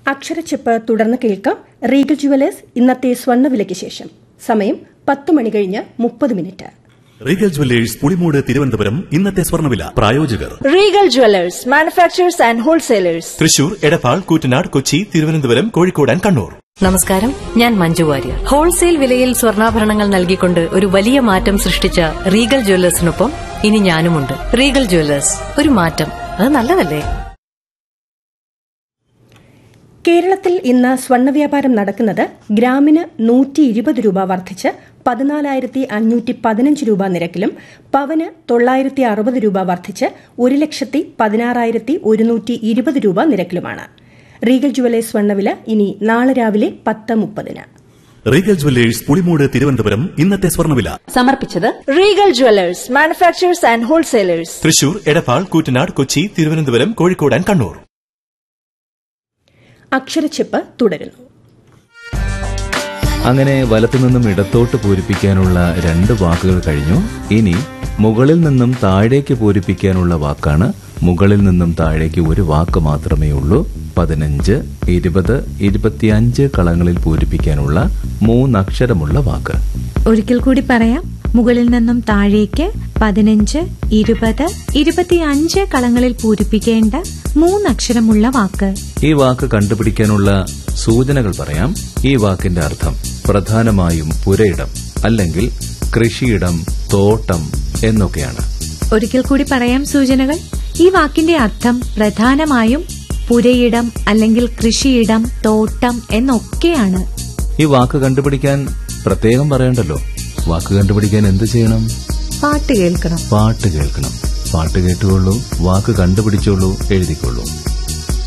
അക്ഷരച്ചെപ്പ് തുടർന്ന് കേൾക്കാം Regal jewellers ഇന്നത്തെ സ്വർണ്ണവിലയ്ക്ക് ശേഷം സമയം പത്ത് മണി കഴിഞ്ഞ് മുപ്പത് minute Regal jewellers Pulimoodu Thiruvananthapuram ഇന്നത്തെ സ്വർണ്ണവില പ്രായോജകർ Regal Jewelers, manufacturers and wholesalers. Thrissur Edappal Koottanad Kochi Thiruvananthapuram Kozhikode and Kannur നമസ്കാരം ഞാൻ മഞ്ജു വാര്യർ ഹോൾസെയിൽ വിലയിൽ സ്വർണ്ണാഭരണങ്ങൾ നൽകിക്കൊണ്ട് ഒരു വലിയ മാറ്റം സൃഷ്ടിച്ച റീഗൽ ജ്വല്ലേഴ്സിനൊപ്പം ഇനി ഞാനുമുണ്ട് റീഗൽ ജ്വല്ലേഴ്സ് ഒരു മാറ്റം അത് നല്ലതല്ലേ കേരളത്തിൽ ഇന്ന് സ്വർണ്ണ വ്യാപാരം നടക്കുന്നത് ഗ്രാമിന് നൂറ്റി ഇരുപത് രൂപ വർദ്ധിച്ച് പതിനാലായിരത്തി അഞ്ഞൂറ്റി പതിനഞ്ച് രൂപ നിരക്കിലും പവന് തൊള്ളായിരത്തി അറുപത് രൂപ വർദ്ധിച്ച് ഒരു ലക്ഷത്തി പതിനാറായിരത്തി ഒരുന്നൂറ്റി ഇരുപത് രൂപ നിരക്കിലുമാണ് റീഗൽ ജുവലേഴ്സ് സ്വർണ്ണവില ഇനി നാളെ രാവിലെ പത്ത് മുപ്പതിന് റീഗൽ ജുവല്ലേഴ്സ് പുളിമൂട് തിരുവനന്തപുരം ഇന്നത്തെ സ്വർണ്ണവില സമർപ്പിച്ചത് Regal Jewelers, manufacturers and wholesalers. Thrissur Edappal Koottanad Kochi Thiruvananthapuram Kozhikode and Kannur Aksharacheppu തുടരുന്നു അങ്ങനെ വലത്തുനിന്നും ഇടത്തോട്ട് പൂരിപ്പിക്കാനുള്ള രണ്ട് വാക്കുകൾ കഴിഞ്ഞു ഇനി മുകളിൽ നിന്നും താഴേക്ക് പൂരിപ്പിക്കാനുള്ള വാക്കാണ് മുകളിൽ നിന്നും താഴേക്ക് ഒരു വാക്ക് മാത്രമേ ഉള്ളൂ പതിനഞ്ച് ഇരുപത് ഇരുപത്തിയഞ്ച് കളങ്ങളിൽ പൂരിപ്പിക്കാനുള്ള മൂന്നക്ഷരമുള്ള വാക്ക് ഒരിക്കൽ കൂടി പറയാം മുകളിൽ നിന്നും താഴേക്ക് പതിനഞ്ച് ഇരുപത് ഇരുപത്തിയഞ്ച് കളങ്ങളിൽ പൂരിപ്പിക്കേണ്ട മൂന്നക്ഷരമുള്ള വാക്ക് ഈ വാക്ക് കണ്ടുപിടിക്കാനുള്ള സൂചനകൾ പറയാം ഈ വാക്കിന്റെ അർത്ഥം പ്രധാനമായും പുരയിടം അല്ലെങ്കിൽ കൃഷിയിടം തോട്ടം എന്നൊക്കെയാണ് ഒരിക്കൽ കൂടി പറയാം സൂചനകൾ ഈ വാക്കിന്റെ അർത്ഥം പ്രധാനമായും പുരയിടം അല്ലെങ്കിൽ കൃഷിയിടം തോട്ടം എന്നൊക്കെയാണ് ഈ വാക്ക് കണ്ടുപിടിക്കാൻ പ്രത്യേകം പറയണ്ടല്ലോ വാക്ക് കണ്ടുപിടിക്കാൻ എന്ത് ചെയ്യണം പാട്ട് കേൾക്കണം പാട്ട് കേൾക്കണം പാട്ട് കേട്ടുകൊള്ളൂ വാക്ക് കണ്ടുപിടിച്ചോളൂ എഴുതിക്കൊള്ളൂ